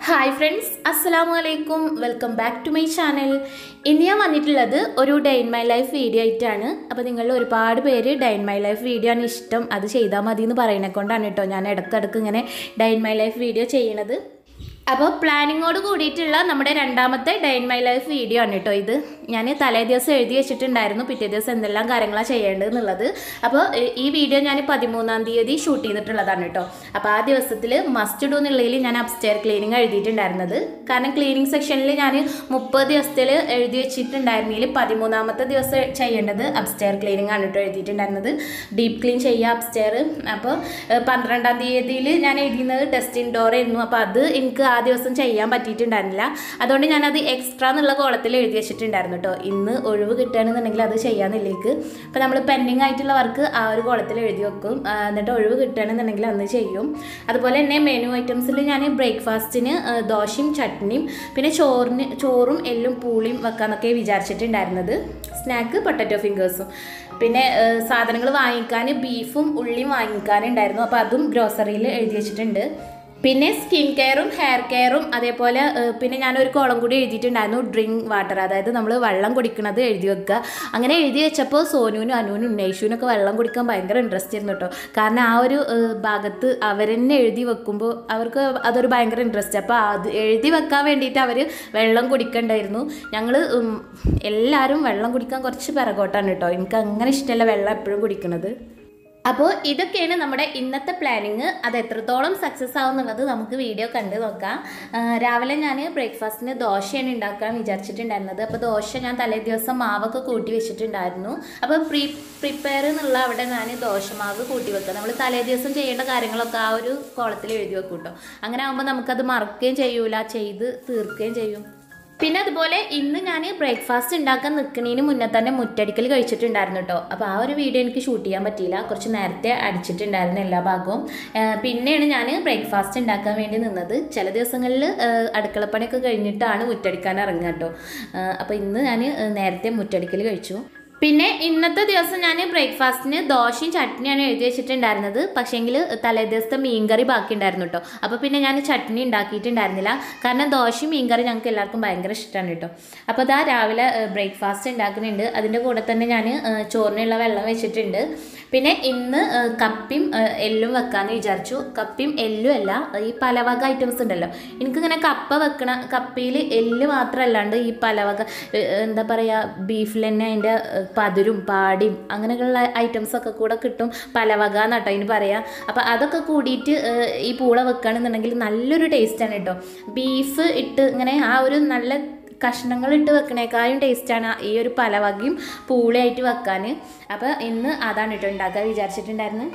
hi friends അസ്സലാമു അലൈക്കും welcome back to my channel ഇന്ന് ഞാൻ വന്നിട്ടുള്ളത് ഒരു day in my life video ആയിട്ടാണ് അപ്പോൾ നിങ്ങൾ ഒരുപാട് പേര് day in my life video ആണ് ഇഷ്ടം അത് ചെയ്താൽ മതി എന്ന് പറയുന്നത് കൊണ്ടാണ് കേട്ടോ ഞാൻ ഇടയ്ക്കിടയ്ക്ക് ഇങ്ങനെ day in my life video ചെയ്യണത് അപ്പോൾ പ്ലാനിങ്ങോട് കൂടിയിട്ടുള്ള നമ്മുടെ രണ്ടാമത്തെ day in my life video ആണ് കേട്ടോ ഇത് ഞാൻ തലേ ദിവസം എഴുതി വെച്ചിട്ടുണ്ടായിരുന്നു പിറ്റേ ദിവസം എന്തെല്ലാം കാര്യങ്ങളാണ് ചെയ്യേണ്ടത് എന്നുള്ളത് അപ്പോൾ ഏ, ഈ വീഡിയോ ഞാൻ പതിമൂന്നാം തീയതി ഷൂട്ട് ചെയ്തിട്ടുള്ളതാണ് കേട്ടോ അപ്പോൾ ആ ദിവസത്തിൽ മസ്റ്റ് ഡു എന്നുള്ളതിൽ ഞാൻ അപ്സ്റ്റെയർ ക്ലീനിങ് എഴുതിയിട്ടുണ്ടായിരുന്നത് കാരണം ക്ലീനിങ് സെക്ഷനിൽ ഞാൻ മുപ്പത് ദിവസത്തിൽ എഴുതി വെച്ചിട്ടുണ്ടായിരുന്നെങ്കിൽ പതിമൂന്നാമത്തെ ദിവസം ചെയ്യേണ്ടത് അപ്സ്റ്റെയർ ക്ലീനിങ് ആണ് കേട്ടോ എഴുതിയിട്ടുണ്ടായിരുന്നത് ഡീപ്പ് ക്ലീൻ ചെയ്യുക അപ്സ്റ്റെയർ അപ്പോൾ ഏ, പന്ത്രണ്ടാം തീയതിയിൽ ഞാൻ എഴുതുന്നത് ടെസ്റ്റ് ഇൻഡോർ ആയിരുന്നു അപ്പോൾ അത് എനിക്ക് ആ ദിവസം ചെയ്യാൻ പറ്റിയിട്ടുണ്ടായിരുന്നില്ല അതുകൊണ്ട് ഞാനത് എക്സ്ട്രാ എന്നുള്ള കോളത്തിൽ എഴുതി വെച്ചിട്ടുണ്ടായിരുന്നു കേട്ടോ ഇന്ന് ഒഴിവ് കിട്ടുകയാണെന്നുണ്ടെങ്കിൽ അത് ചെയ്യാമെന്നില്ലേക്ക് അപ്പോൾ നമ്മൾ പെൻഡിങ് ആയിട്ടുള്ള വർക്ക് ആ ഒരു കോളത്തിൽ എഴുതി വെക്കും ആ, എന്നിട്ട് ഒഴിവ് കിട്ടുകയാണെന്നുണ്ടെങ്കിൽ അന്ന് ചെയ്യും അതുപോലെ തന്നെ മെനു ഐറ്റംസിൽ ഞാൻ ബ്രേക്ക്ഫാസ്റ്റിന് ദോശയും ചട്നിയും പിന്നെ ചോറിന് ചോറും എല്ലും പൂളിയും വെക്കാന്നൊക്കെ വിചാരിച്ചിട്ടുണ്ടായിരുന്നത് സ്നാക്ക് പൊട്ടറ്റോ ഫിംഗേഴ്സും പിന്നെ സാധനങ്ങൾ വാങ്ങിക്കാൻ ബീഫും ഉള്ളിയും വാങ്ങിക്കാനുണ്ടായിരുന്നു അപ്പോൾ അതും ഗ്രോസറിയിൽ എഴുതി വെച്ചിട്ടുണ്ട് പിന്നെ സ്കിൻ കെയറും ഹെയർ കെയറും അതേപോലെ ഏഹ്, പിന്നെ ഞാനൊരു കോളം കൂടി എഴുതിയിട്ടുണ്ടായിരുന്നു ഡ്രിങ്ക് വാട്ടർ അതായത് നമ്മൾ വെള്ളം കുടിക്കുന്നത് എഴുതി വെക്കുക അങ്ങനെ എഴുതി വെച്ചപ്പോൾ സോനുവിനും അനുവിനും ഉന്നയിഷുവിനൊക്കെ വെള്ളം കുടിക്കാൻ ഭയങ്കര ഇൻട്രസ്റ്റ് ആയിരുന്നു കേട്ടോ കാരണം ആ ഒരു ഏഹ്, ഭാഗത്ത് അവരെന്നെ എഴുതി വെക്കുമ്പോൾ അവർക്ക് അതൊരു ഭയങ്കര ഇൻട്രസ്റ്റ് അപ്പോൾ അത് എഴുതി വെക്കാൻ വേണ്ടിയിട്ട് അവർ വെള്ളം കുടിക്കണ്ടായിരുന്നു ഞങ്ങൾ എല്ലാവരും വെള്ളം കുടിക്കാൻ കുറച്ച് പിറകോട്ടാണ് കേട്ടോ എനിക്ക് അങ്ങനെ ഇഷ്ടമല്ല വെള്ളം എപ്പോഴും കുടിക്കുന്നത് അപ്പോൾ ഇതൊക്കെയാണ് നമ്മുടെ ഇന്നത്തെ പ്ലാനിങ് അത് എത്രത്തോളം സക്സസ് ആവും എന്നുള്ളത് നമുക്ക് വീഡിയോ കണ്ട് നോക്കാം ആ, രാവിലെ ഞാൻ ബ്രേക്ക്ഫാസ്റ്റിന് ദോശയാണ് ഉണ്ടാക്കാൻ വിചാരിച്ചിട്ടുണ്ടായിരുന്നത് അപ്പോൾ ദോശ ഞാൻ തലേ ദിവസം മാവൊക്കെ കൂട്ടി വെച്ചിട്ടുണ്ടായിരുന്നു അപ്പോൾ പ്രീ പ്രിപ്പയർ എന്നുള്ള അവിടെ ഞാൻ ദോശമാവ് കൂട്ടി വെക്കുക നമ്മൾ തലേ ദിവസം ചെയ്യേണ്ട കാര്യങ്ങളൊക്കെ ആ ഒരു കോളത്തിൽ എഴുതി വെക്കും കേട്ടോ അങ്ങനെ ആകുമ്പോൾ നമുക്കത് മറക്കുകയും ചെയ്യൂല ചെയ്ത് തീർക്കുകയും ചെയ്യും പിന്നെ അതുപോലെ ഇന്ന് ഞാൻ ബ്രേക്ക്ഫാസ്റ്റ് ഉണ്ടാക്കാൻ നിൽക്കുന്നതിന് മുന്നേ തന്നെ മുറ്റടിക്കൽ കഴിച്ചിട്ടുണ്ടായിരുന്നു കേട്ടോ അപ്പോൾ ആ ഒരു വീഡിയോ എനിക്ക് ഷൂട്ട് ചെയ്യാൻ പറ്റിയില്ല കുറച്ച് നേരത്തെ അടിച്ചിട്ടുണ്ടായിരുന്നു എല്ലാ ഭാഗവും ആ, പിന്നെയാണ് ഞാൻ ബ്രേക്ക്ഫാസ്റ്റ് ഉണ്ടാക്കാൻ വേണ്ടി നിന്നത് ചില ദിവസങ്ങളിൽ അടുക്കളപ്പണിയൊക്കെ കഴിഞ്ഞിട്ടാണ് മുറ്റടിക്കാൻ ഇറങ്ങുക കേട്ടോ അപ്പോൾ ഇന്ന് ഞാൻ നേരത്തെ മുറ്റടിക്കൽ കഴിച്ചു പിന്നെ ഇന്നത്തെ ദിവസം ഞാൻ ബ്രേക്ക്ഫാസ്റ്റിന് ദോശയും ചട്നിയാണ് എഴുതി വെച്ചിട്ടുണ്ടായിരുന്നത് പക്ഷേങ്കിൽ തലേ ദിവസത്തെ മീൻകറി ബാക്കി ഉണ്ടായിരുന്നു കേട്ടോ അപ്പോൾ പിന്നെ ഞാൻ ചട്നി ഉണ്ടാക്കിയിട്ടുണ്ടായിരുന്നില്ല കാരണം ദോശയും മീൻകറി ഞങ്ങൾക്ക് എല്ലാവർക്കും ഭയങ്കര ഇഷ്ടമാണ് കേട്ടോ അപ്പോൾ ഇതാ രാവിലെ ബ്രേക്ക്ഫാസ്റ്റ് ഉണ്ടാക്കുന്നുണ്ട് അതിൻ്റെ കൂടെ തന്നെ ഞാൻ ചോറിനുള്ള വെള്ളം വെച്ചിട്ടുണ്ട് പിന്നെ ഇന്ന് ഏഹ്, കപ്പിയും ഏഹ്, എല്ലും വെക്കാമെന്ന് വിചാരിച്ചു കപ്പിയും എല്ലും അല്ല ഈ പലവക ഐറ്റംസ് ഉണ്ടല്ലോ എനിക്കിങ്ങനെ കപ്പ വെക്കണ കപ്പയിൽ എല്ല് മാത്രമല്ലാണ്ട് ഈ പലവക ഏഹ്, എന്താ പറയുക ബീഫിൽ തന്നെ അതിൻ്റെ ഏഹ്, പതിരും പാടിയും അങ്ങനെയുള്ള ഐറ്റംസ് ഒക്കെ കൂടെ കിട്ടും പലവക എന്നാട്ടോ അതിന് പറയാം അപ്പോൾ അതൊക്കെ കൂടിയിട്ട് ഏഹ്, ഈ പൂള വെക്കുകയാണെന്നുണ്ടെങ്കിൽ നല്ലൊരു ടേസ്റ്റാണ് കേട്ടോ ബീഫ് ഇട്ട് ഇങ്ങനെ ആ ഒരു നല്ല കഷ്ണങ്ങൾ ഇട്ട് വെക്കണേക്കാളും ടേസ്റ്റാണ് ഈ ഒരു പലവകയും പൂളിയായിട്ട് വെക്കാൻ അപ്പോൾ ഇന്ന് അതാണ് കേട്ടോ ഉണ്ടാക്കാൻ വിചാരിച്ചിട്ടുണ്ടായിരുന്നു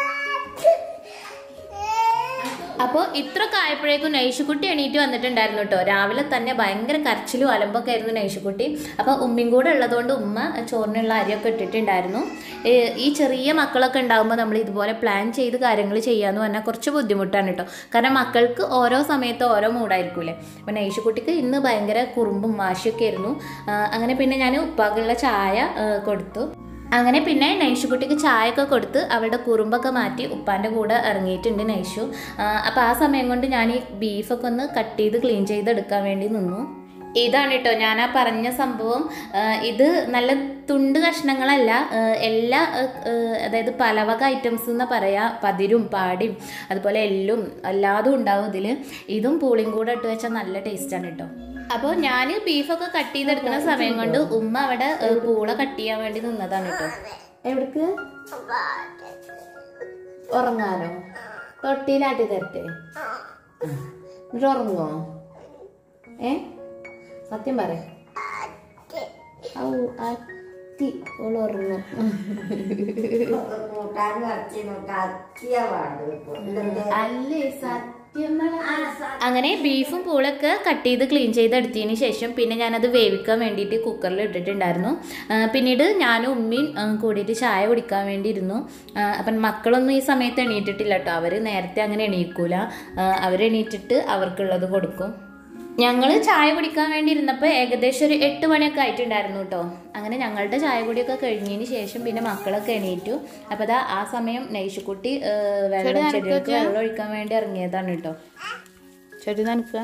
അപ്പോൾ ഇത്ര ആയപ്പോഴേക്കും നൈഷുക്കുട്ടി എണീറ്റ് വന്നിട്ടുണ്ടായിരുന്നു കേട്ടോ രാവിലെ തന്നെ ഭയങ്കര കരച്ചിലും അലമ്പൊക്കെ ആയിരുന്നു നൈഷുക്കുട്ടി അപ്പോൾ ഉമ്മയും കൂടെ ഉള്ളതുകൊണ്ട് ഉമ്മ ചോറിനുള്ള അരിയൊക്കെ ഇട്ടിട്ടുണ്ടായിരുന്നു ഏ, ഈ ചെറിയ മക്കളൊക്കെ ഉണ്ടാകുമ്പോൾ നമ്മൾ ഇതുപോലെ പ്ലാൻ ചെയ്ത് കാര്യങ്ങൾ ചെയ്യാന്ന് പറഞ്ഞാൽ കുറച്ച് ബുദ്ധിമുട്ടാണ് കേട്ടോ കാരണം മക്കൾക്ക് ഓരോ സമയത്ത് ഓരോ മൂഡായിരിക്കൂലേ അപ്പോൾ നൈഷുക്കുട്ടിക്ക് ഇന്ന് ഭയങ്കര കുറുമ്പും വാശിയൊക്കെ ആയിരുന്നു ആ, അങ്ങനെ പിന്നെ ഞാൻ ഉപ്പാക്കുള്ള ചായ ആ, കൊടുത്തു അങ്ങനെ പിന്നെ നൈഷുക്കുട്ടിക്ക് ചായയൊക്കെ കൊടുത്ത് അവളുടെ കുറുമ്പൊക്കെ മാറ്റി ഉപ്പാൻ്റെ കൂടെ ഇറങ്ങിയിട്ടുണ്ട് നൈഷു അപ്പോൾ ആ സമയം കൊണ്ട് ഞാൻ ഈ ബീഫൊക്കെ ഒന്ന് കട്ട് ചെയ്ത് ക്ലീൻ ചെയ്തെടുക്കാൻ വേണ്ടി നിന്നു ഇതാണ് കേട്ടോ ഞാൻ ആ പറഞ്ഞ സംഭവം ആ, ഇത് നല്ല തുണ്ട് കഷ്ണങ്ങളല്ല ആ, എല്ലാ ആ, ആ, അതായത് പലവക ഐറ്റംസ് എന്ന് പറയാ പതിരും പാടിയും അതുപോലെ എല്ലും എല്ലാതും ഉണ്ടാവും ഇതിൽ ഇതും പൂളിയും കൂടെ ഇട്ട് വെച്ചാൽ നല്ല ടേസ്റ്റാണ് കേട്ടോ അപ്പോൾ ഞാൻ ബീഫൊക്കെ കട്ട് ചെയ്തെടുക്കുന്ന സമയം കൊണ്ട് ഉമ്മ അവിടെ ഏ, പൂള കട്ട് ചെയ്യാൻ വേണ്ടി നിന്നതാണ് കേട്ടോ എവിടക്ക് ഉറങ്ങാനോ തൊട്ടിയിലാട്ടി തരട്ടെ എന്നിട്ട് ഉറങ്ങുമോ ഏ സത്യം പറ ഔ അത്തി ഓള് ഉറങ്ങും അല്ലേ സത്യം അങ്ങനെ ബീഫും പൂളൊക്കെ കട്ട് ചെയ്ത് ക്ലീൻ ചെയ്തെടുത്തതിന് ശേഷം പിന്നെ ഞാനത് വേവിക്കാൻ വേണ്ടിയിട്ട് കുക്കറിൽ ഇട്ടിട്ടുണ്ടായിരുന്നു ആ, പിന്നീട് ഞാനും ഉമ്മയും ആ, കൂടിയിട്ട് ചായ കുടിക്കാൻ വേണ്ടി ഇരുന്നു ആ, അപ്പം മക്കളൊന്നും ഈ സമയത്ത് എണീറ്റിട്ടില്ല കേട്ടോ അവർ നേരത്തെ അങ്ങനെ എണീക്കൂല അവർ എണീറ്റിട്ട് അവർക്കുള്ളത് കൊടുക്കും ഞങ്ങൾ ചായ കുടിക്കാൻ വേണ്ടി ഇരുന്നപ്പോൾ ഏകദേശം ഒരു എട്ട് മണിയൊക്കെ ആയിട്ടുണ്ടായിരുന്നു കേട്ടോ അങ്ങനെ ഞങ്ങളുടെ ചായ കുടിയൊക്കെ കഴിഞ്ഞതിന് ശേഷം പിന്നെ മക്കളൊക്കെ എണീറ്റു അപ്പോൾ ദാ ആ സമയം നൈഷുക്കുട്ടി ഏഹ്, വെള്ളം ചെടികൾക്ക് വെള്ളം ഒഴിക്കാൻ വേണ്ടി ഇറങ്ങിയതാണ് കേട്ടോ ചെടി നനക്കുക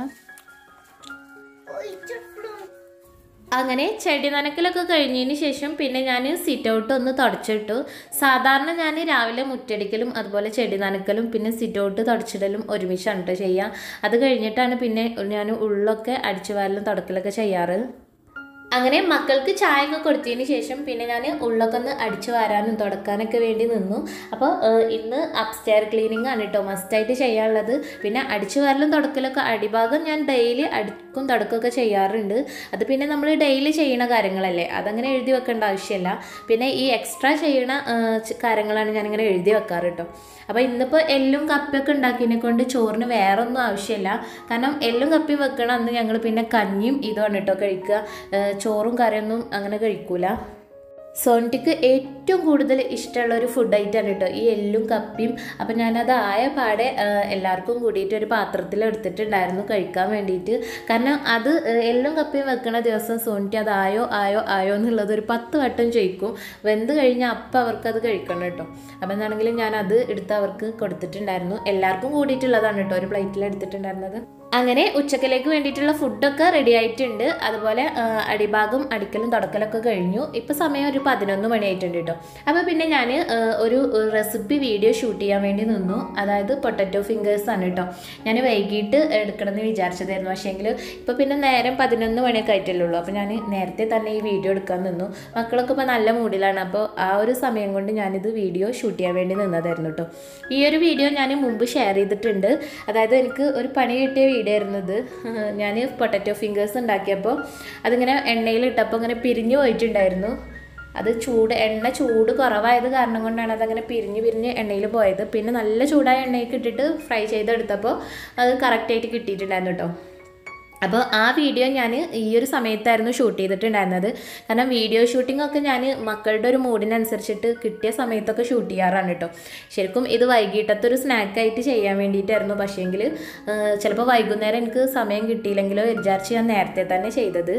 അങ്ങനെ ചെടി നനക്കലൊക്കെ കഴിഞ്ഞതിന് ശേഷം പിന്നെ ഞാൻ സിറ്റ് ഔട്ട് ഒന്ന് തുടച്ചിട്ടു സാധാരണ ഞാൻ രാവിലെ മുറ്റടിക്കലും അതുപോലെ ചെടി നനക്കലും പിന്നെ സിറ്റ് ഔട്ട് തുടച്ചിടലും ഒരുമിച്ചാണ് കേട്ടോ ചെയ്യുക അത് കഴിഞ്ഞിട്ടാണ് പിന്നെ ഞാൻ ഉള്ളൊക്കെ അടിച്ചു വാരലും തുടക്കലൊക്കെ ചെയ്യാറ് അങ്ങനെ മക്കൾക്ക് ചായ ഒക്കെ കൊടുത്തതിന് ശേഷം പിന്നെ ഞാൻ ഉള്ളൊക്കെ ഒന്ന് അടിച്ചു വാരാനും തുടക്കാനൊക്കെ വേണ്ടി നിന്നു അപ്പോൾ ഇന്ന് അപ്സ്റ്റെയർ ക്ലീനിങ് ആണ് കേട്ടോ മസ്റ്റായിട്ട് ചെയ്യാനുള്ളത് പിന്നെ അടിച്ചു വാരലും തുടക്കലൊക്കെ അടിഭാഗം ഞാൻ ഡെയിലി അടുക്കും തുടക്കമൊക്കെ ചെയ്യാറുണ്ട് അത് പിന്നെ നമ്മൾ ഡെയിലി ചെയ്യണ കാര്യങ്ങളല്ലേ അതങ്ങനെ എഴുതി വെക്കേണ്ട ആവശ്യമില്ല പിന്നെ ഈ എക്സ്ട്രാ ചെയ്യണ ആ, ച- കാര്യങ്ങളാണ് ഞാനിങ്ങനെ എഴുതി വെക്കാറ് കേട്ടോ അപ്പോൾ ഇന്നിപ്പോൾ എല്ലും കപ്പിയൊക്കെ ഉണ്ടാക്കിയതിനെ കൊണ്ട് ചോറിന് വേറെ ഒന്നും ആവശ്യമില്ല കാരണം എല്ലും കപ്പി വെക്കണ അന്ന് ഞങ്ങൾ പിന്നെ കഞ്ഞിയും ഇതുമാണ് കേട്ടോ കഴിക്കുക ഏ, ചോറും കറിയൊന്നും അങ്ങനെ കഴിക്കൂല സോണിറ്റിക്ക് ഏറ്റവും കൂടുതൽ ഇഷ്ടമുള്ള ഒരു ഫുഡ് ഐറ്റമാണ് കേട്ടോ ഈ എല്ലും കപ്പിയും അപ്പം ഞാനത് ആയ പാടെ ആ, എല്ലാവർക്കും കൂടിയിട്ട് ഒരു പാത്രത്തിൽ എടുത്തിട്ടുണ്ടായിരുന്നു കഴിക്കാൻ വേണ്ടിയിട്ട് കാരണം അത് ആ, എല്ലും കപ്പിയും വെക്കണ ദിവസം സോണിറ്റി അത് ആയോ ആയോ ആയോ എന്നുള്ളത് ഒരു പത്ത് വട്ടം ചോദിക്കും വെന്ത് കഴിഞ്ഞാൽ അപ്പം അവർക്ക് അത് കഴിക്കണം കേട്ടോ അപ്പം എന്താണെങ്കിലും ഞാൻ അത് എടുത്ത് അവർക്ക് കൊടുത്തിട്ടുണ്ടായിരുന്നു എല്ലാവർക്കും കൂടിയിട്ടുള്ളതാണ് കേട്ടോ ഒരു പ്ലേറ്റിൽ എടുത്തിട്ടുണ്ടായിരുന്നത് അങ്ങനെ ഉച്ചക്കലേക്ക് വേണ്ടിയിട്ടുള്ള ഫുഡൊക്കെ റെഡി ആയിട്ടുണ്ട് അതുപോലെ ആ, അടിഭാഗം അടിക്കലും തുടക്കലൊക്കെ കഴിഞ്ഞു ഇപ്പോൾ സമയം ഒരു പതിനൊന്ന് മണിയായിട്ടുണ്ട് കേട്ടോ അപ്പോൾ പിന്നെ ഞാൻ ഒരു റെസിപ്പി വീഡിയോ ഷൂട്ട് ചെയ്യാൻ വേണ്ടി നിന്നു അതായത് പൊട്ടറ്റോ ഫിംഗേഴ്സ് ആണ് കേട്ടോ ഞാൻ വൈകിട്ട് എടുക്കണമെന്ന് വിചാരിച്ചതായിരുന്നു പക്ഷേങ്കിൽ ഇപ്പോൾ പിന്നെ നേരം പതിനൊന്ന് മണിയൊക്കെ ആയിട്ടല്ലേ ഉള്ളൂ അപ്പോൾ ഞാൻ നേരത്തെ തന്നെ ഈ വീഡിയോ എടുക്കാൻ നിന്നു മക്കളൊക്കെ ഇപ്പോൾ നല്ല മൂഡിലാണ് അപ്പോൾ ആ ഒരു സമയം കൊണ്ട് ഞാനിത് വീഡിയോ ഷൂട്ട് ചെയ്യാൻ വേണ്ടി നിന്നതായിരുന്നു കേട്ടോ ഈ ഒരു വീഡിയോ ഞാൻ മുമ്പ് ഷെയർ ചെയ്തിട്ടുണ്ട് അതായത് എനിക്ക് ഒരു പണി കിട്ടിയ വീഡിയോ ആയിരുന്നു ഇത് ഞാൻ പൊട്ടറ്റോ ഫിംഗേഴ്സ് ഉണ്ടാക്കിയപ്പോൾ അതിങ്ങനെ എണ്ണയിൽ ഇട്ടപ്പോൾ ഇങ്ങനെ പിരിഞ്ഞു പോയിട്ടുണ്ടായിരുന്നു അത് ചൂട് എണ്ണ ചൂട് കുറവായത് കാരണം കൊണ്ടാണ് അതങ്ങനെ പിരിഞ്ഞ് പിരിഞ്ഞ് എണ്ണയിൽ പോയത് പിന്നെ നല്ല ചൂടായ എണ്ണയ്ക്ക് ഇട്ടിട്ട് ഫ്രൈ ചെയ്തെടുത്തപ്പോൾ അത് കറക്റ്റായിട്ട് കിട്ടിയിട്ടുണ്ടായിരുന്നു കേട്ടോ അപ്പോൾ ആ വീഡിയോ ഞാൻ ഈ ഒരു സമയത്തായിരുന്നു ഷൂട്ട് ചെയ്തിട്ടുണ്ടായിരുന്നത് കാരണം വീഡിയോ ഷൂട്ടിംഗ് ഒക്കെ ഞാൻ മക്കളുടെ ഒരു മൂഡിനനുസരിച്ചിട്ട് കിട്ടിയ സമയത്തൊക്കെ ഷൂട്ട് ചെയ്യാറാണ് കേട്ടോ ശരിക്കും ഇത് വൈകിട്ടത്തെ ഒരു സ്നാക്കായിട്ട് ചെയ്യാൻ വേണ്ടിയിട്ടായിരുന്നു പക്ഷേങ്കിൽ ചിലപ്പോൾ വൈകുന്നേരം എനിക്ക് സമയം കിട്ടിയില്ലെങ്കിലോ വിചാരിച്ച് ഞാൻ നേരത്തെ തന്നെ ചെയ്തത്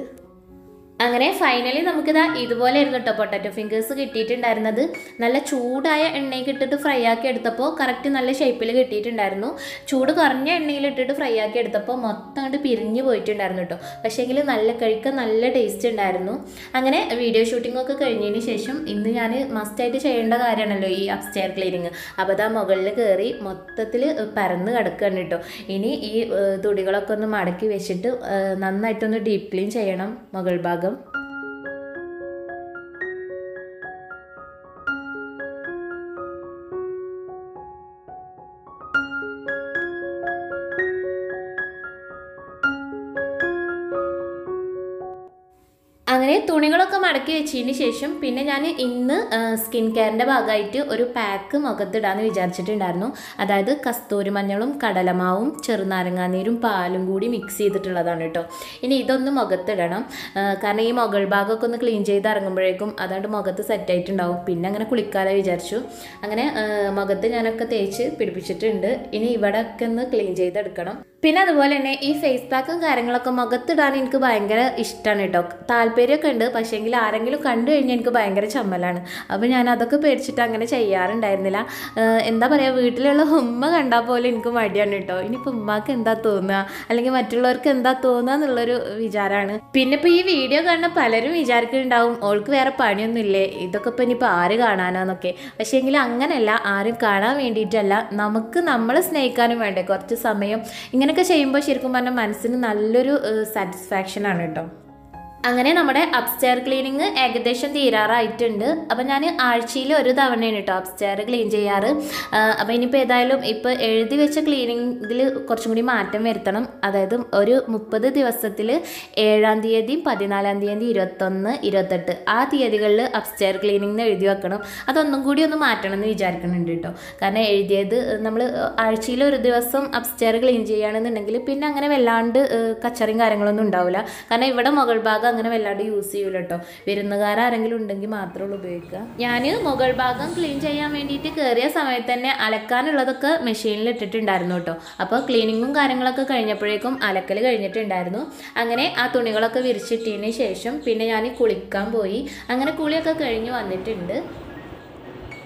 അങ്ങനെ ഫൈനലി നമുക്കിതാ ഇതുപോലെ ആയിരുന്നു കേട്ടോ പൊട്ടാറ്റോ ഫിംഗേഴ്സ് കിട്ടിയിട്ടുണ്ടായിരുന്നത് നല്ല ചൂടായ എണ്ണയിൽ ഇട്ടിട്ട് ഫ്രൈ ആക്കി എടുത്തപ്പോൾ കറക്റ്റ് നല്ല ഷേപ്പിൽ കിട്ടിയിട്ടുണ്ടായിരുന്നു ചൂട് കുറഞ്ഞ എണ്ണയിൽ ഇട്ടിട്ട് ഫ്രൈ ആക്കി എടുത്തപ്പോൾ മൊത്തം അങ്ങോട്ട് പിരിഞ്ഞു പോയിട്ടുണ്ടായിരുന്നു കേട്ടോ പക്ഷേങ്കിൽ നല്ല കഴിക്കാൻ നല്ല ടേസ്റ്റ് ഉണ്ടായിരുന്നു അങ്ങനെ വീഡിയോ ഷൂട്ടിംഗ് ഒക്കെ കഴിഞ്ഞതിന് ശേഷം ഇന്ന് ഞാൻ മസ്റ്റായിട്ട് ചെയ്യേണ്ട കാര്യമാണല്ലോ ഈ അപ്സ്റ്റെയർ ക്ലീനിങ് അപ്പോൾ അതാ മുകളിൽ കയറി മൊത്തത്തിൽ പരന്ന് കിടക്കുകയാണ് കേട്ടോ ഇനി ഈ ഏഹ്, തുടികളൊക്കെ ഒന്ന് മടക്കി വെച്ചിട്ട് ഏഹ്, നന്നായിട്ടൊന്ന് ഡീപ്പ് ക്ലീൻ ചെയ്യണം മുകൾ ഭാഗം അങ്ങനെ തുണികളൊക്കെ മടക്കി വെച്ചതിന് ശേഷം പിന്നെ ഞാൻ ഇന്ന് സ്കിൻ കെയറിൻ്റെ ഭാഗമായിട്ട് ഒരു പാക്ക് മുഖത്തിടാന്ന് വിചാരിച്ചിട്ടുണ്ടായിരുന്നു അതായത് കസ്തൂരി മഞ്ഞളും കടലമാവും ചെറുനാരങ്ങാനീരും പാലും കൂടി മിക്സ് ചെയ്തിട്ടുള്ളതാണ് കേട്ടോ ഇനി ഇതൊന്ന് മുഖത്തിടണം ആ, കാരണം ഈ മുകൾ ഭാഗമൊക്കെ ഒന്ന് ക്ലീൻ ചെയ്ത് ഇറങ്ങുമ്പോഴേക്കും അതുകൊണ്ട് മുഖത്ത് സെറ്റായിട്ടുണ്ടാവും പിന്നെ അങ്ങനെ കുളിക്കാതെ വിചാരിച്ചു അങ്ങനെ ആ, മുഖത്ത് ഞാനൊക്കെ തേച്ച് പിടിപ്പിച്ചിട്ടുണ്ട് ഇനി ഇവിടെ ഒക്കെ ഒന്ന് ക്ലീൻ ചെയ്തെടുക്കണം പിന്നെ അതുപോലെ തന്നെ ഈ ഫേസ് പാക്കും കാര്യങ്ങളൊക്കെ മുഖത്തിടാൻ എനിക്ക് ഭയങ്കര ഇഷ്ടമാണ് കേട്ടോ താല്പര്യമൊക്കെ ഉണ്ട് പക്ഷേങ്കിൽ ആരെങ്കിലും കണ്ടു കഴിഞ്ഞാൽ എനിക്ക് ഭയങ്കര ചമ്മലാണ് അപ്പോൾ ഞാൻ അതൊക്കെ പേടിച്ചിട്ട് അങ്ങനെ ചെയ്യാറുണ്ടായിരുന്നില്ല ആഹ് എന്താ പറയുക വീട്ടിലുള്ള ഉമ്മ കണ്ടാൽ പോലും എനിക്ക് മടിയാണ് കേട്ടോ ഇനിയിപ്പോൾ ഉമ്മക്ക് എന്താ തോന്നുക അല്ലെങ്കിൽ മറ്റുള്ളവർക്ക് എന്താ തോന്നുക എന്നുള്ളൊരു വിചാരമാണ് പിന്നെ ഇപ്പോൾ ഈ വീഡിയോ കാണുന്ന പലരും വിചാരിക്കുന്നുണ്ടാവും ഓൾക്ക് വേറെ പണിയൊന്നുമില്ലേ ഇതൊക്കെ ഇപ്പോൾ ഇനിയിപ്പോൾ ആര് കാണാനാന്നൊക്കെ പക്ഷേങ്കിൽ അങ്ങനെയല്ല ആരും കാണാൻ വേണ്ടിയിട്ടല്ല നമുക്ക് നമ്മളെ സ്നേഹിക്കാനും വേണ്ടേ കുറച്ച് സമയം ഇങ്ങനെയൊക്കെ ചെയ്യുമ്പോൾ ശരിക്കും പറഞ്ഞാൽ മനസ്സിന് നല്ലൊരു സാറ്റിസ്ഫാക്ഷൻ ആണ് കേട്ടോ അങ്ങനെ നമ്മുടെ അപ്സ്റ്റെയർ ക്ലീനിങ് ഏകദേശം തീരാറായിട്ടുണ്ട് അപ്പം ഞാൻ ആഴ്ചയിൽ ഒരു തവണയാണ് കേട്ടോ അപ്സ്റ്റെയർ ക്ലീൻ ചെയ്യാറ് അപ്പോൾ ഇനിയിപ്പോൾ ഏതായാലും ഇപ്പോൾ എഴുതി വെച്ച ക്ലീനിങ്ങിൽ കുറച്ചും കൂടി മാറ്റം വരുത്തണം അതായത് ഒരു മുപ്പത് ദിവസത്തിൽ ഏഴാം തീയതി പതിനാലാം തീയതി ഇരുപത്തൊന്ന് ഇരുപത്തെട്ട് ആ തീയതികളിൽ അപ്സ്റ്റെയർ ക്ലീനിങ് എഴുതി വെക്കണം അതൊന്നും കൂടി ഒന്ന് മാറ്റണം എന്ന് വിചാരിക്കുന്നുണ്ട് കേട്ടോ കാരണം എഴുതിയത് നമ്മൾ ആഴ്ചയിൽ ഒരു ദിവസം അപ്സ്റ്റെയർ ക്ലീൻ ചെയ്യുകയാണെന്നുണ്ടെങ്കിൽ പിന്നെ അങ്ങനെ വല്ലാണ്ട് ഏഹ്, കച്ചറയും കാര്യങ്ങളൊന്നും ഉണ്ടാവില്ല കാരണം ഇവിടെ മുകൾ ഭാഗം അങ്ങനെ വല്ലാണ്ട് യൂസ് ചെയ്യൂല കേട്ടോ വിരുന്നുകാരാരെങ്കിലും ഉണ്ടെങ്കിൽ മാത്രമേ ഉള്ളൂ ഉപയോഗിക്കുക ഞാൻ മുകൾ ഭാഗം ക്ലീൻ ചെയ്യാൻ വേണ്ടിയിട്ട് കയറിയ സമയത്ത് തന്നെ അലക്കാനുള്ളതൊക്കെ മെഷീനിൽ ഇട്ടിട്ടുണ്ടായിരുന്നു കേട്ടോ അപ്പോൾ ക്ലീനിങ്ങും കാര്യങ്ങളൊക്കെ കഴിഞ്ഞപ്പോഴേക്കും അലക്കൽ കഴിഞ്ഞിട്ടുണ്ടായിരുന്നു അങ്ങനെ ആ തുണികളൊക്കെ വിരിച്ചിട്ടതിന് ശേഷം പിന്നെ ഞാൻ കുളിക്കാൻ പോയി അങ്ങനെ കുളിയൊക്കെ കഴിഞ്ഞ് വന്നിട്ടുണ്ട്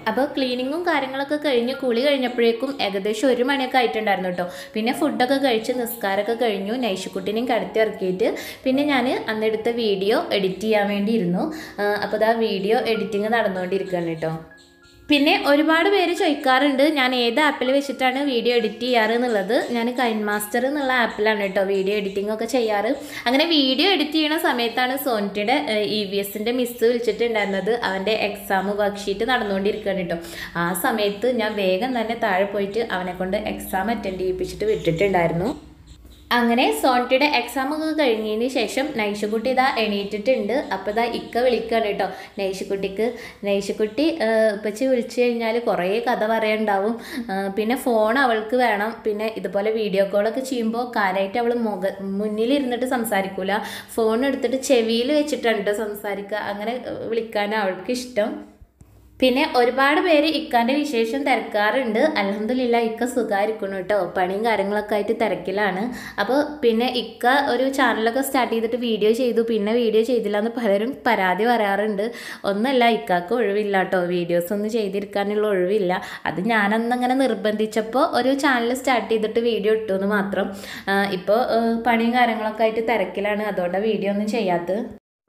അപ്പോൾ ക്ലീനിങ്ങും കാര്യങ്ങളൊക്കെ കഴിഞ്ഞ് കുളി കഴിഞ്ഞപ്പോഴേക്കും ഏകദേശം ഒരു മണിയൊക്കെ ആയിട്ടുണ്ടായിരുന്നു കേട്ടോ പിന്നെ ഫുഡൊക്കെ കഴിച്ച് നിസ്കാരമൊക്കെ കഴിഞ്ഞു നൈഷുക്കുട്ടിനെയും കടത്തി ഇറക്കിയിട്ട് പിന്നെ ഞാൻ അന്നെടുത്ത വീഡിയോ എഡിറ്റ് ചെയ്യാൻ വേണ്ടി ഇരുന്നു അപ്പോൾ ഇതാ വീഡിയോ എഡിറ്റിങ് നടന്നുകൊണ്ടിരിക്കുകയാണ് കേട്ടോ പിന്നെ ഒരുപാട് പേര് ചോദിക്കാറുണ്ട് ഞാൻ ഏത് ആപ്പിൽ വെച്ചിട്ടാണ് വീഡിയോ എഡിറ്റ് ചെയ്യാറ് എന്നുള്ളത് ഞാൻ കൈൻ മാസ്റ്റർ എന്നുള്ള ആപ്പിലാണ് കേട്ടോ വീഡിയോ എഡിറ്റിംഗ് ഒക്കെ ചെയ്യാറ് അങ്ങനെ വീഡിയോ എഡിറ്റ് ചെയ്യുന്ന സമയത്താണ് സോനിറ്റിയുടെ ഇ വി എസിൻ്റെ മിസ് വിളിച്ചിട്ടുണ്ടായിരുന്നത് അവൻ്റെ എക്സാം വർക്ക് ഷീറ്റ് നടന്നുകൊണ്ടിരിക്കുകയാണ് കേട്ടോ ആ സമയത്ത് ഞാൻ വേഗം തന്നെ താഴെ പോയിട്ട് അവനെ കൊണ്ട് എക്സാം അറ്റൻഡ് ചെയ്യിപ്പിച്ചിട്ട് വിട്ടിട്ടുണ്ടായിരുന്നു അങ്ങനെ സോണിറ്റിയുടെ എക്സാം ഒക്കെ കഴിഞ്ഞതിന് ശേഷം നൈഷുക്കുട്ടി ഇതാ എണീറ്റിട്ടുണ്ട് അപ്പോൾ ഇതാ ഇക്ക വിളിക്കുകയാണ് കേട്ടോ നൈഷുക്കുട്ടിക്ക് നൈഷുക്കുട്ടി ഇപ്പച്ചി വിളിച്ചു കഴിഞ്ഞാൽ കുറേ കഥ പറയാനുണ്ടാവും ആ, പിന്നെ ഫോൺ അവൾക്ക് വേണം പിന്നെ ഇതുപോലെ വീഡിയോ കോളൊക്കെ ചെയ്യുമ്പോൾ കാര്യമായിട്ട് അവൾ മുഖ മുന്നിലിരുന്നിട്ട് സംസാരിക്കൂല ഫോൺ എടുത്തിട്ട് ചെവിയിൽ വെച്ചിട്ടാണ് കേട്ടോ സംസാരിക്കുക അങ്ങനെ വിളിക്കാൻ അവൾക്ക് ഇഷ്ടം പിന്നെ ഒരുപാട് പേര് ഇക്കാൻ്റെ വിശേഷം തിരക്കാറുണ്ട് അലഹമില്ല ഇക്ക സുഖമായിരിക്കണം കേട്ടോ പണിയും കാര്യങ്ങളൊക്കെ ആയിട്ട് തിരക്കിലാണ് അപ്പോൾ പിന്നെ ഇക്ക ഒരു ചാനലൊക്കെ സ്റ്റാർട്ട് ചെയ്തിട്ട് വീഡിയോ ചെയ്തു പിന്നെ വീഡിയോ ചെയ്തില്ല എന്ന് പലരും പരാതി പറയാറുണ്ട് ഒന്നല്ല ഇക്കാക്ക് ഒഴിവില്ല കേട്ടോ വീഡിയോസ് ഒന്നും ചെയ്തിരിക്കാനുള്ള ഒഴിവില്ല അത് ഞാനന്നങ്ങനെ നിർബന്ധിച്ചപ്പോൾ ഒരു ചാനൽ സ്റ്റാർട്ട് ചെയ്തിട്ട് വീഡിയോ ഇട്ടു എന്ന് മാത്രം ഇപ്പോൾ പണിയും കാര്യങ്ങളൊക്കെ ആയിട്ട് തിരക്കിലാണ് അതുകൊണ്ടാണ് വീഡിയോ ഒന്നും ചെയ്യാത്തത്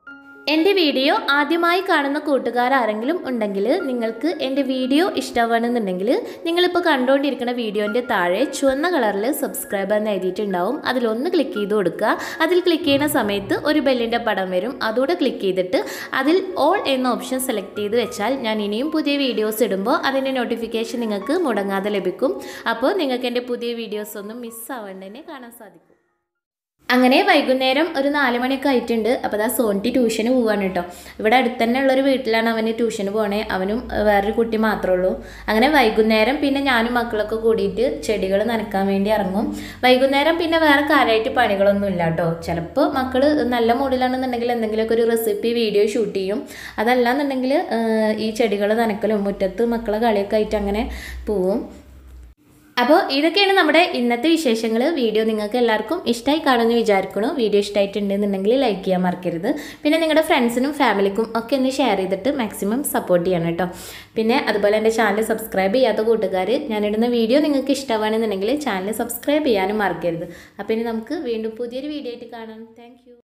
എൻ്റെ വീഡിയോ ആദ്യമായി കാണുന്ന കൂട്ടുകാർ ആരെങ്കിലും ഉണ്ടെങ്കിൽ നിങ്ങൾക്ക് എൻ്റെ വീഡിയോ ഇഷ്ടമാണെന്നുണ്ടെങ്കിൽ നിങ്ങളിപ്പോൾ കണ്ടുകൊണ്ടിരിക്കുന്ന വീഡിയോൻ്റെ താഴെ ചുവന്ന കളറിൽ സബ്സ്ക്രൈബ് എന്ന് എഴുതിയിട്ടുണ്ടാവും അതിലൊന്ന് ക്ലിക്ക് ചെയ്ത് കൊടുക്കുക അതിൽ ക്ലിക്ക് ചെയ്യുന്ന സമയത്ത് ഒരു ബെല്ലിൻ്റെ പടം വരും അതുകൂടെ ക്ലിക്ക് ചെയ്തിട്ട് അതിൽ ഓൾ എന്ന ഓപ്ഷൻ സെലക്ട് ചെയ്ത് വെച്ചാൽ ഞാൻ ഇനിയും പുതിയ വീഡിയോസ് ഇടുമ്പോൾ അതിൻ്റെ നോട്ടിഫിക്കേഷൻ നിങ്ങൾക്ക് മുടങ്ങാതെ ലഭിക്കും അപ്പോൾ നിങ്ങൾക്ക് എൻ്റെ പുതിയ വീഡിയോസ് ഒന്നും മിസ്സാവേണ്ടതിനെ കാണാൻ സാധിക്കും അങ്ങനെ വൈകുന്നേരം ഒരു നാല് മണിയൊക്കെ ആയിട്ടുണ്ട് അപ്പോൾ അതാ സോണിറ്റി ട്യൂഷന് പോവാണ് കേട്ടോ ഇവിടെ അടുത്ത് തന്നെ ഉള്ളൊരു വീട്ടിലാണ് അവന് ട്യൂഷന് പോണേ അവനും ഏഹ്, വേറൊരു കുട്ടി മാത്രമേ ഉള്ളൂ അങ്ങനെ വൈകുന്നേരം പിന്നെ ഞാനും മക്കളൊക്കെ കൂടിയിട്ട് ചെടികൾ നനക്കാൻ വേണ്ടി ഇറങ്ങും വൈകുന്നേരം പിന്നെ വേറെ കാര്യമായിട്ട് പണികളൊന്നും ഇല്ല കേട്ടോ ചിലപ്പോൾ മക്കൾ നല്ല മൂഡിലാണെന്നുണ്ടെങ്കിൽ എന്തെങ്കിലുമൊക്കെ ഒരു റെസിപ്പി വീഡിയോ ഷൂട്ട് ചെയ്യും അതല്ലാന്നുണ്ടെങ്കിൽ ഏഹ്, ഈ ചെടികൾ നനക്കലും മുറ്റത്ത് മക്കളെ കളിയൊക്കെ ആയിട്ട് അങ്ങനെ പോവും അപ്പോൾ ഇതൊക്കെയാണ് നമ്മുടെ ഇന്നത്തെ വിശേഷങ്ങൾ വീഡിയോ നിങ്ങൾക്ക് എല്ലാവർക്കും ഇഷ്ടമായി കാണുമെന്ന് വിചാരിക്കണു വീഡിയോ ഇഷ്ടമായിട്ടുണ്ടെന്നുണ്ടെങ്കിൽ ലൈക്ക് ചെയ്യാൻ മറക്കരുത് പിന്നെ നിങ്ങളുടെ ഫ്രണ്ട്സിനും ഫാമിലിക്കും ഒക്കെ ഒന്ന് ഷെയർ ചെയ്തിട്ട് മാക്സിമം സപ്പോർട്ട് ചെയ്യണം കേട്ടോ പിന്നെ അതുപോലെ എൻ്റെ ചാനൽ സബ്സ്ക്രൈബ് ചെയ്യാത്ത കൂട്ടുകാർ ഞാനിടുന്ന വീഡിയോ നിങ്ങൾക്ക് ഇഷ്ടമാണെന്നുണ്ടെങ്കിൽ ചാനൽ സബ്സ്ക്രൈബ് ചെയ്യാനും മറക്കരുത് അപ്പോൾ ഇനി നമുക്ക് വീണ്ടും പുതിയൊരു വീഡിയോ ആയിട്ട് കാണാം താങ്ക്